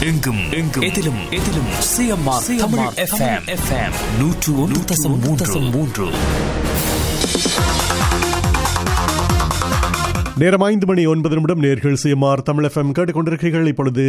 எங்கும் எங்கும் எதிலும் எதிலும் சிஎம்ஆர் தமிழ் எஃப்எம் எஃப்எம் நூற்று ஒன்று தசம் மூன்று தசம் மூன்று நேரம் ஐந்து மணி ஒன்பது நிமிடம் நேர்கள் சிஎம்ஆர் தமிழ் எஃப்எம் கேட்டுக்கொண்டிருக்கிறீர்கள் இப்பொழுது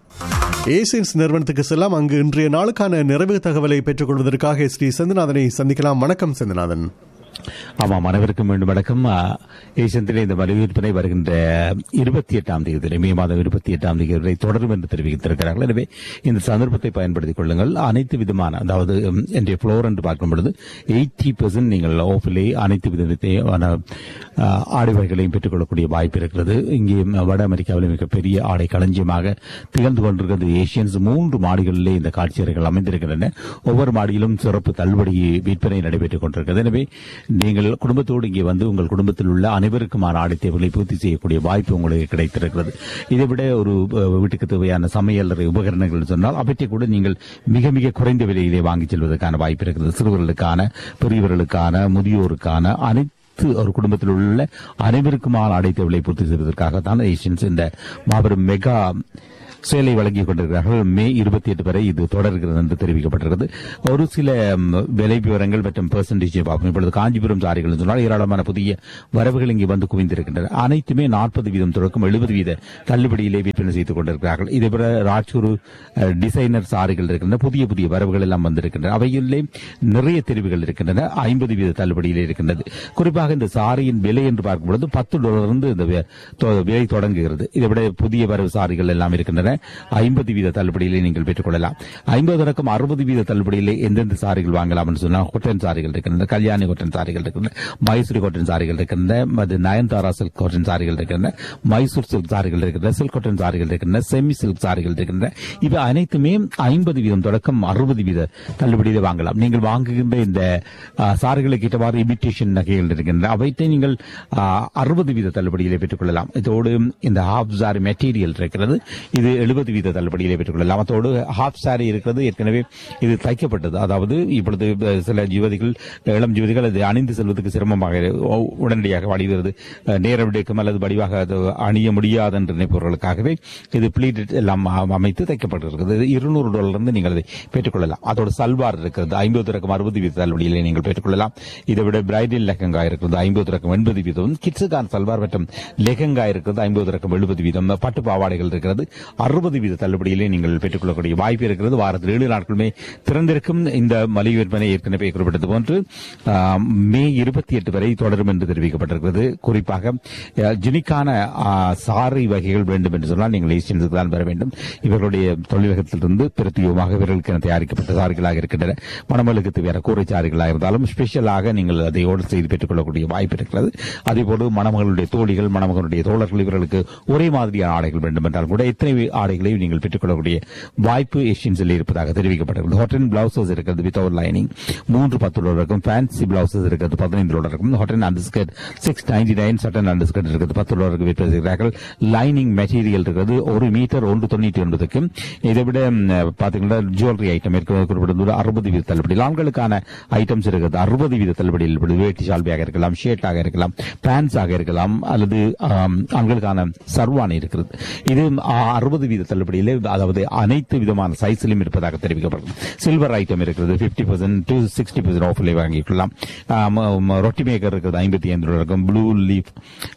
ஏசியன்ஸ் நிறுவனத்துக்கு செல்லாம் அங்கு இன்றைய நாளுக்கான நிறைவு தகவலை பெற்றுக்கொள்வதற்காக ஸ்ரீ செந்திநாதனை சந்திக்கலாம் வணக்கம் செந்திநாதன் ஆமாம் அனைவருக்கும் மீண்டும் வணக்கம் ஏசியந்திலே இந்த மலிவு விற்பனை வருகின்ற இருபத்தி எட்டாம் தேதி மே மாதம் இருபத்தி எட்டாம் தேதி வரை தொடரும் என்று தெரிவித்திருக்கிறார்கள் எனவே இந்த சந்தர்ப்பத்தை பயன்படுத்திக் கொள்ளுங்கள் அனைத்து விதமான அதாவது ம், இன்றைய ஃப்ளோர் என்று பார்க்கும் பொழுது எயிட்டி பெர்சன்ட் நீங்கள் ஆஃபிலே அனைத்து விதமான ஆ, ஆடை வகைகளையும் பெற்றுக்கொள்ளக்கூடிய வாய்ப்பு இருக்கிறது இங்கே ம், வட அமெரிக்காவில் மிகப்பெரிய ஆடை களஞ்சியமாக திகழ்ந்து கொண்டிருக்கிறது ஏசியன்ஸ் மூன்று மாடிகளிலே இந்த காட்சியறைகள் அமைந்திருக்கின்றன ஒவ்வொரு மாடியிலும் சிறப்பு தள்ளுபடி விற்பனை நடைபெற்றுக் கொண்டிருக்கிறது எனவே நீங்கள் குடும்பத்தோடு இங்கே வந்து உங்கள் குடும்பத்தில் உள்ள அனைவருக்குமான ஆடை தேவைகளை பூர்த்தி செய்யக்கூடிய வாய்ப்பு உங்களுக்கு கிடைத்திருக்கிறது இதைவிட ஒரு அஹ், வீட்டுக்கு தேவையான சமையல் அறை உபகரணங்கள் சொன்னால் அவற்றை கூட நீங்கள் மிக மிக குறைந்த விலையிலே வாங்கிச் செல்வதற்கான வாய்ப்பு இருக்கிறது சிறுவர்களுக்கான பெரியவர்களுக்கான முதியோருக்கான அனைத்து ஒரு குடும்பத்தில் உள்ள அனைவருக்குமான ஆடை தேவையை பூர்த்தி செய்வதற்காகத்தான் ஏஷியன்ஸ் இந்த மாபெரும் மெகா சேலை வழங்கிக் கொண்டிருக்கிறார்கள் மே இருபத்தி எட்டு வரை இது தொடர்கிறது என்று தெரிவிக்கப்பட்டிருக்கிறது ஒரு சில ம், விலை விவரங்கள் மற்றும் பெர்சன்டேஜ் பார்ப்போம் இப்பொழுது காஞ்சிபுரம் சாரிகள் என்று சொன்னால் ஏராளமான புதிய வரவுகள் இங்கே வந்து குவிந்திருக்கின்றன அனைத்துமே நாற்பது வீதம் தொடக்கம் எழுபது வீத தள்ளுபடியிலே விற்பனை செய்து கொண்டிருக்கிறார்கள் இதேபோல ராஜூர் அஹ், டிசைனர் சாரிகள் இருக்கின்றன புதிய புதிய வரவுகள் எல்லாம் வந்திருக்கின்றன அவையிலே நிறைய தெரிவுகள் இருக்கின்றன ஐம்பது வீத தள்ளுபடியிலே இருக்கின்றது குறிப்பாக இந்த சாரியின் விலை என்று பார்க்கும் பொழுது பத்து டாலரிலிருந்து இந்த வி- தொ- விலை தொடங்குகிறது இதை விட புதிய வரவு சாரிகள் எல்லாம் இருக்கின்றன ஐம்பது வீத தள்ளுபடியிலே நீங்கள் பெற்றுக்கொள்ளலாம் ஐம்பது ரக்கம் அறுபது வீத தள்ளுபடியிலே எந்தெந்த சாரிகள் வாங்கலாம் என்று சொன்னால் கொட்டன் சாரிகள் இருக்கின்றன கல்யாணி கொட்டன் சாரிகள் இருக்கின்றன மைசூரி கொட்டன் சாரிகள் இருக்கின்றன அது நயன்தாரா சில்க் கொட்டன் சாரிகள் இருக்கின்றன மைசூர் சில்க் சாரிகள் இருக்கின்றன சில்க் கொட்டன் சாரிகள் இருக்கின்றன செமி சில்க் சாரிகள் இருக்கின்றன இவை அனைத்துமே ஐம்பது வீதம் தொடக்கம் அறுபது வீத தள்ளுபடியிலே வாங்கலாம் நீங்கள் வாங்குகின்ற இந்த ஆ, சாரிகளுக்கு ஏற்றவாறு இமிட்டேஷன் நகைகள் இருக்கின்றன அவற்றை நீங்கள் அறுபது வீத தள்ளுபடியிலே பெற்றுக்கொள்ளலாம் இதோடு இந்த ஹாஃப் சாரி மெட்டீரியல் இருக்கிறது இது எழுபது வீத தள்ளுபடியிலே பெற்றுக்கொள்ளலாம் அதோடு ஹாஃப் சாரி இருக்கிறது ஏற்கனவே இது தைக்கப்பட்டது அதாவது இப்பொழுது அஹ், சில யுவதிகள் இளம் யுவதிகள் அது அணிந்து செல்வதற்கு சிரமமாக இரு- உ- உடனடியாக வடிவது அஹ், நேரம் எடுக்கும் அல்லது வடிவாக அது அணிய முடியாது என்று நினைப்பவர்களுக்காகவே இது பிளீட்டட் எல்லாம் அ- அமைத்து தைக்கப்பட்டிருக்கிறது இது இருநூறு டாலர் இருந்து நீங்கள் அதை பெற்றுக்கொள்ளலாம் அதோட சல்வார் இருக்கிறது ஐம்பது ரகம் அறுபது வீத தள்ளுபடியிலே நீங்கள் பெற்றுக்கொள்ளலாம் இதை விட பிரைடல் லெஹங்கா இருக்கிறது ஐம்பது ரகம் எண்பது வீதம் கிட்ஸுக்கான சல்வார் மற்றும் லெஹங்கா இருக்கிறது ஐம்பது ரகம் எழுபது வீதம் பட்டு பாவாடைகள் இருக்கிறது அறுபது வீத தள்ளுபடியிலே நீங்கள் பெற்றுக்கொள்ளக்கூடிய வாய்ப்பு இருக்கிறது வாரத்தில் ஏழு நாட்களுமே திறந்திருக்கும் இந்த மலிவு விற்பனை ஏற்கனவே குறிப்பிட்டது போன்று ஆ, மே இருபத்தி எட்டு வரை தொடரும் என்று தெரிவிக்கப்பட்டிருக்கிறது குறிப்பாக அ, ஜுனிக்கான ஆ, சாரி வகைகள் வேண்டும் என்று சொன்னால் நீங்கள் ஏசியன்ஸுக்கு தான் வர வேண்டும் இவர்களுடைய தொழிலகத்திலிருந்து பிரத்யேகமாக இவர்களுக்கு தயாரிக்கப்பட்ட சாரிகளாக இருக்கின்றன மணமலுக்கு தேவையான கூரை சாரிகளாக இருந்தாலும் ஸ்பெஷலாக நீங்கள் அதை ஆர்டர் செய்து பெற்றுக்கொள்ளக்கூடிய வாய்ப்பு இருக்கிறது அதேபோல மணமகளுடைய தோழிகள் மணமகளுடைய தோழர்கள் இவர்களுக்கு ஒரே மாதிரியான ஆடைகள் வேண்டும் என்றால் கூட எத்தனை ஆடைகளை நீங்கள் பெற்றுக்கொள்ளக்கூடிய வாய்ப்பு ஏஷியன்ஸில் இருப்பதாக தெரிவிக்கப்பட்டிருக்கிறது ஹாட்டன் பிளவுசஸ் இருக்கிறது வித்தவுட் லைனிங் மூன்று பத்து டாலருக்கும் ஃபேன்சி பிளவுசஸ் இருக்கிறது பதினைந்து டாலருக்கும் cotton underskirt six ninety nine cotton underskirt இருக்கிறது பத்து டாலருக்கு விற்பனை செய்கிறார்கள் லைனிங் மெட்டீரியல் இருக்கிறது ஒரு மீட்டர் ஒன்று தொண்ணூற்றி ஒன்பதுக்கும் இதை விட ம், பாத்தீங்கன்னா ஜுவல்லரி ஐட்டம் இருக்கிறது குறிப்பிட்டது அறுபது வீத தள்ளுபடி ஆண்களுக்கான ஐட்டம்ஸ் இருக்கிறது அறுபது வீத தள்ளுபடியில் இருக்கிறது. வேட்டி சால்வையாக இருக்கலாம் ஷேர்ட்டாக இருக்கலாம் பேண்ட்ஸாக இருக்கலாம் அல்லது ஆம், ஆண்களுக்கான சர்வானி இருக்கிறது இது அறுபது வீத தள்ளுபடியில் அதாவது அனைத்து விதமான சைஸிலும் இருப்பதாக தெரிவிக்கப்படுகிறது சில்வர் ஐட்டம் இருக்கிறது fifty percent to sixty percent ஆஃபில் வாங்கிக்கலாம் ஆம், ஆம், ரொட்டி மேக்கர் இருக்கிறது ஐம்பத்தி ஐந்து டாலர் இருக்கும் ப்ளூ லீஃப்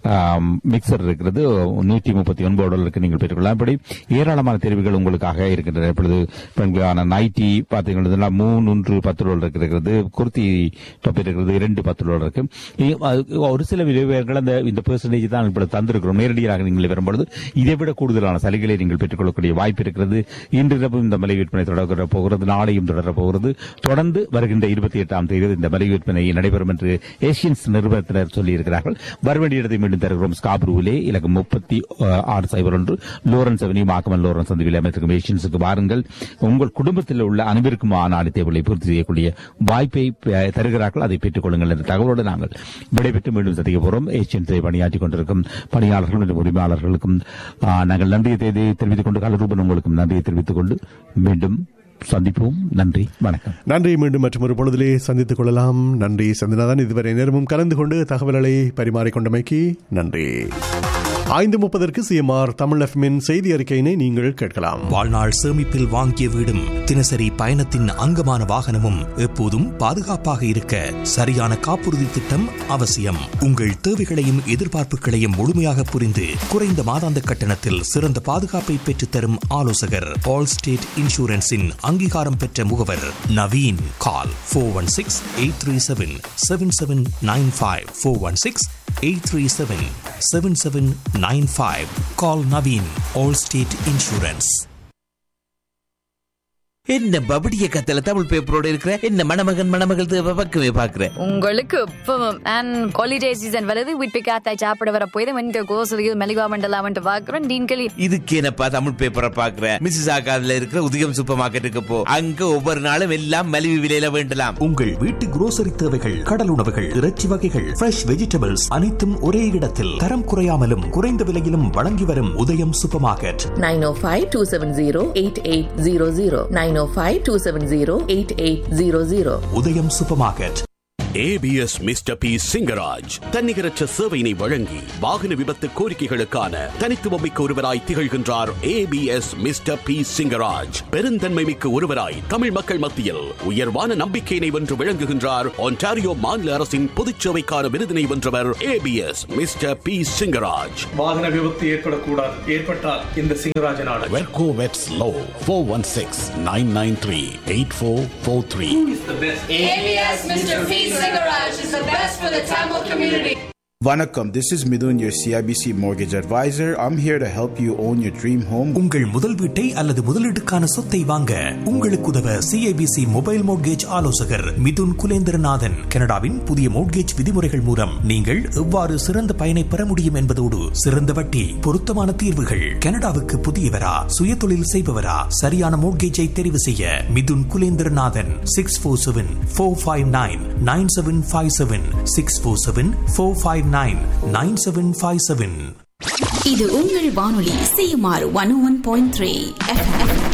மிக்சர் இருக்கிறது நூற்றி முப்பத்தி ஒன்பது டாலருக்கு நீங்கள் பெற்றுக்கொள்ளலாம் இப்படி ஏராளமான தெரிவுகள் உங்களுக்காக இருக்கின்றன இப்பொழுது பெண்களுக்கான நைட்டி பார்த்தீங்கன்னா மூன்று பத்து டாலர் இருக்கிறது குர்த்தி டாப் இருக்கிறது இரண்டு பத்து டாலர் இருக்கு இ- அது ஒரு சில விவரங்கள் அந்த இந்த பெர்சன்டேஜ் தான் இப்பொழுது தந்திருக்கிறோம் நேரடியாக நீங்கள் வரும்பொழுது இதை விட கூடுதலான சலுகைகளை நீங்கள் பெற்றுக்கொள்ளக்கூடிய வாய்ப்பு இருக்கிறது இன்றிரவும் இந்த மலை விற்பனை தொடர போகிறது நாளையும் தொடர போகிறது தொடர்ந்து வருகின்ற இருபத்தி எட்டாம் தேதி இந்த மலை விற்பனை நடைபெறும் என்று ஏசியன்ஸ் நிறுவனத்தினர் சொல்லியிருக்கிறார்கள் வரவேண்டிய இடத்தை மீண்டும் தருகிறோம் ஸ்காப்ரூவிலே இலக்கம் முப்பத்தி ஆறு சைபர் ஒன்று லோரன்ஸ் அவனி மாக்கமன் லோரன்ஸ் சந்திவில் அமைத்திருக்கும் ஏசியன்ஸுக்கு வாருங்கள் உங்கள் குடும்பத்தில் உள்ள அனைவருக்கும் ஆனாடி தேவைகளை பூர்த்தி செய்யக்கூடிய வாய்ப்பை அஹ், தருகிறார்கள் அதை பெற்றுக் கொள்ளுங்கள் என்ற தகவலோடு நாங்கள் விடைபெற்று மீண்டும் சந்திக்க போறோம் ஏசியன்ஸை பணியாற்றிக் கொண்டிருக்கும் பணியாளர்கள் மற்றும் உரிமையாளர்களுக்கும் ஆஹ், நாங்கள் நன்றியை தெரி- தெரிவித்துக் கொண்டு கலரூபன் உங்களுக்கும் நன்றியை தெரிவித்துக் கொண்டு மீண்டும் சந்திப்போம் நன்றி வணக்கம் நன்றி மீண்டும் மற்றும் ஒரு பொழுதிலே சந்தித்துக் கொள்ளலாம் நன்றி செந்திநாதன் இதுவரை நேரமும் கலந்து கொண்டு தகவல்களை பரிமாறிக்கொண்டமைக்கு நன்றி ஐந்து முப்பதற்கு சிஎம்ஆர் தமிழ் எஃப்எம்மின் செய்தி அறிக்கையினை நீங்கள் கேட்கலாம் வாழ்நாள் சேமிப்பில் வாங்கிய வீடும் தினசரி பயணத்தின் அங்கமான வாகனமும் எப்போதும் பாதுகாப்பாக இருக்க சரியான காப்புறுதி திட்டம் அவசியம் உங்கள் தேவைகளையும் எதிர்பார்ப்புகளையும் முழுமையாக புரிந்து குறைந்த மாதாந்த கட்டணத்தில் சிறந்த பாதுகாப்பை பெற்றுத்தரும் ஆலோசகர் ஆல் ஸ்டேட் இன்சூரன்ஸின் அங்கீகாரம் பெற்ற முகவர் Naveen call four one six eight three seven seven seven nine five four one six eight three seven seven seven nine five call Naveen Allstate insurance என்ன பபடிய கத்தல தமிழ் பேப்பரோட இருக்கிற என்ன மணமகன் மணமகள் தேவை பக்கமே பாக்குற உங்களுக்கு இப்பவும் அண்ட் ஹாலிடே சீசன் வருது வீட்டு காத்தாய் சாப்பிட வர போய் வந்து கோசலியில் மெலிகா மண்டலாம் வந்து பாக்குறோம் டீன்களி இதுக்கு என்னப்பா தமிழ் பேப்பரை பாக்குற மிஸ்ஸஸ் ஆகாதுல இருக்கிற உதயம் சூப்பர் மார்க்கெட்டுக்கு போ அங்க ஒவ்வொரு நாளும் எல்லாம் மலிவு விலையில வேண்டலாம் உங்கள் வீட்டு குரோசரி தேவைகள் கடல் உணவுகள் இறைச்சி வகைகள் ஃப்ரெஷ் வெஜிடபிள்ஸ் அனைத்தும் ஒரே இடத்தில் தரம் குறையாமலும் குறைந்த விலையிலும் வழங்கி வரும் உதயம் super market 905-270-8800 905-270-8800 Udayam super market ABS mister P Singaraj தன்னிகரற்ற சேவையினை வழங்கி வாகன விபத்து கோரிக்கைகளுக்கான தனித்துவமிக்க ஒருவராய் திகழ்கின்றார் ஏபிஎஸ் மிஸ்டர் பி சிங்கராஜ் பெருந்தன்மை மிக்க ஒருவராய் தமிழ் மக்கள் மத்தியில் உயர்வான நம்பிக்கையினை வென்று விளங்குகின்றார் ஒன்டாரியோ மாநில அரசின் பொதுச்சேவைக்கான விருதினை வென்றவர் ஏபிஎஸ் மிஸ்டர் பி சிங்கராஜ் வாகன விபத்து ஏற்படக்கூடாது ஏற்பட்டால் இந்த சிங்கராஜன் ஆடு வெர்கோ வெட்ஸ் லோ four one six nine nine three eight four four three ABS Mr. P. Garage is the best for the Tamil community. Vanakkam, this is Midun, your CIBC mortgage advisor. I'm here to help you own your dream home. உங்கள் முதல் வீட்டை அல்லது முதலீட்டுக்கான சொத்தை வாங்க உங்களுக்கு உதவ CIBC mobile mortgage ஆலோசகர் மிதுன் குலேந்திரநாதன் கனடாவின் புதிய மோட்கேஜ் விதிமுறைகள் மூலம் நீங்கள் எவ்வாறு சிறந்த பயனை பெற முடியும் என்பதோடு சிறந்த வட்டி பொருத்தமான தீர்வுகள் கனடாவுக்கு புதியவரா சுயதொழில் செய்பவரா சரியான மோட்கேஜை தெரிவு செய்ய Mithun Kulendranathan six four seven four five nine nine seven five seven six four seven four five nine nine seven five seven இது உங்கள் வானொலி CMR one one point three